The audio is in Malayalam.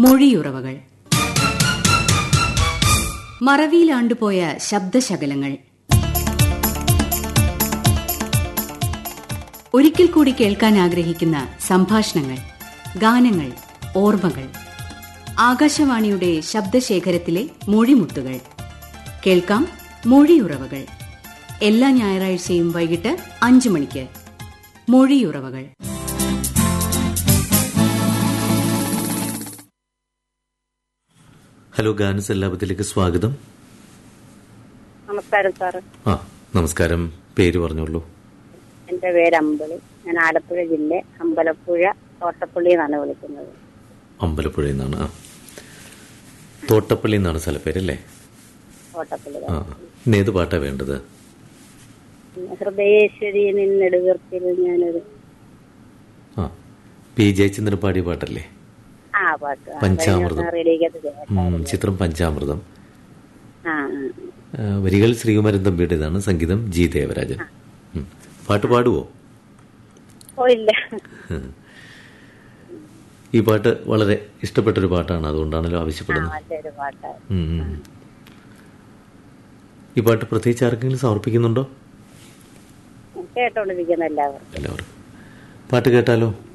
മൊഴിയുറവകൾ മറവിയിലാണ്ടുപോയ ശബ്ദശകലങ്ങൾ ഒരിക്കൽ കൂടി കേൾക്കാൻ ആഗ്രഹിക്കുന്ന സംഭാഷണങ്ങൾ ഗാനങ്ങൾ ഓർമ്മകൾ ആകാശവാണിയുടെ ശബ്ദശേഖരത്തിലെ മൊഴിമുത്തുകൾ കേൾക്കാം മൊഴിയുറവകൾ എല്ലാ ഞായറാഴ്ചയും വൈകിട്ട് അഞ്ചു മണിക്ക് മൊഴിയുറവകൾ ഹലോ ഗാനസ് എല്ലാപത്തിലേക്ക് സ്വാഗതം നമസ്കാരം സാറ് ആ നമസ്കാരം പേര് പറഞ്ഞോളൂ എന്റെ പേര് അമ്പളി ഞാൻ ആലപ്പുഴ ജില്ല അമ്പലപ്പുഴ തോട്ടപ്പള്ളി എന്നാണ് വിളിക്കുന്നത് അമ്പലപ്പുഴയിൽ നിന്നാണ് ആ തോട്ടപ്പള്ളി എന്നാണ് സ്ഥലപ്പേരല്ലേ തോട്ടപ്പള്ളി ആ ഇന്ന് ഏത് പാട്ടാ വേണ്ടത് ഹൃദയേശ്വരി നിന്നെടുകർത്തിൽ ഞാനൊരു ആ പി ജയചന്ദ്രൻ പാടിയ പാട്ടല്ലേ ആ പാട്ട് ആ, പഞ്ചാമൃതം. കഴിഞ്ഞ ദിവസം റേഡിയോക്കകത്ത് കേട്ടു. ഉം, ചിത്രം പഞ്ചാമൃതം ആ ആ, ആ, വരികൾ ശ്രീകുമാരൻ തമ്പിയുടേതാണ് സംഗീതം ജി ദേവരാജൻ ഉം. പാട്ട് പാടുവോ ഓ ഇല്ല ഈ പാട്ട് വളരെ ഇഷ്ടപ്പെട്ടൊരു പാട്ടാണ് അതുകൊണ്ടാണല്ലോ ആ ആവശ്യപ്പെടുന്നത് നല്ലൊരു പാട്ട് ഉം, ഉം. ഈ പാട്ട് പ്രത്യേകിച്ച് ആർക്കെങ്കിലും സമർപ്പിക്കുന്നുണ്ടോ കേട്ടോണ്ടിരിക്കുന്ന എല്ലാവരും എല്ലാവരും പാട്ട് കേട്ടാലോ